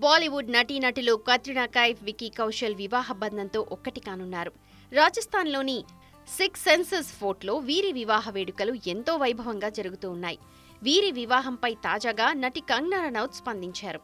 బాలీవుడ్ నటీనటులు కత్రినా కైఫ్ వికీ కౌశల్ వివాహ బంధంతో ఒక్కటి కానున్నారు రాజస్థాన్లోని సిక్స్ సెన్సెస్ ఫోర్ట్లో వీరి వివాహ వేడుకలు ఎంతో వైభవంగా జరుగుతూ ఉన్నాయి వీరి వివాహంపై తాజాగా నటి కంగనా రనౌత్ స్పందించారు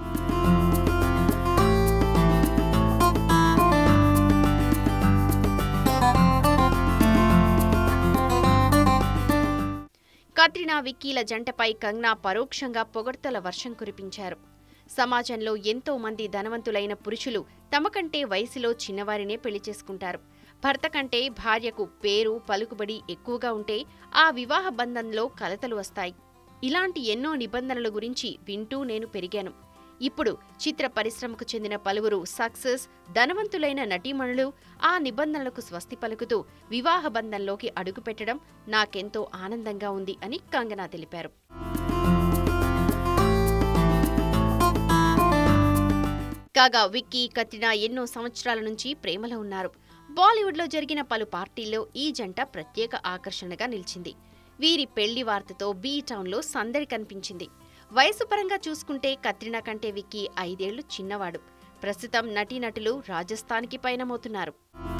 కత్రినా విక్కీల జంటపై కంగనా పరోక్షంగా పొగడ్తల వర్షం కురిపించారు సమాజంలో ఎంతో మంది ధనవంతులైన పురుషులు తమ కంటే వయసులో చిన్నవారినే పెళ్లి చేసుకుంటారు భర్త కంటే భార్యకు పేరు పలుకుబడి ఎక్కువగా ఉంటే ఆ వివాహ బంధంలో కలతలు వస్తాయి ఇలాంటి ఎన్నో నిబంధనల గురించి వింటూ నేను పెరిగాను ఇప్పుడు చిత్ర పరిశ్రమకు చెందిన పలువురు సక్సెస్ ధనవంతులైన నటీమణులు ఆ నిబంధనలకు స్వస్తి పలుకుతూ వివాహ బంధంలోకి అడుగుపెట్టడం నాకెంతో ఆనందంగా ఉంది అని కంగనా తెలిపారు కాగా విక్కీ కత్రినా ఎన్నో సంవత్సరాల నుంచి ప్రేమలో ఉన్నారు బాలీవుడ్లో జరిగిన పలు పార్టీల్లో ఈ జంట ప్రత్యేక ఆకర్షణగా నిలిచింది వీరి పెళ్లి వార్తతో బీ టౌన్లో సందడి కనిపించింది వయసు పరంగా చూసుకుంటే కత్రినా కంటే విక్కీ ఐదేళ్లు చిన్నవాడు ప్రస్తుతం నటీనటులు రాజస్థాన్కి పయనమవుతున్నారు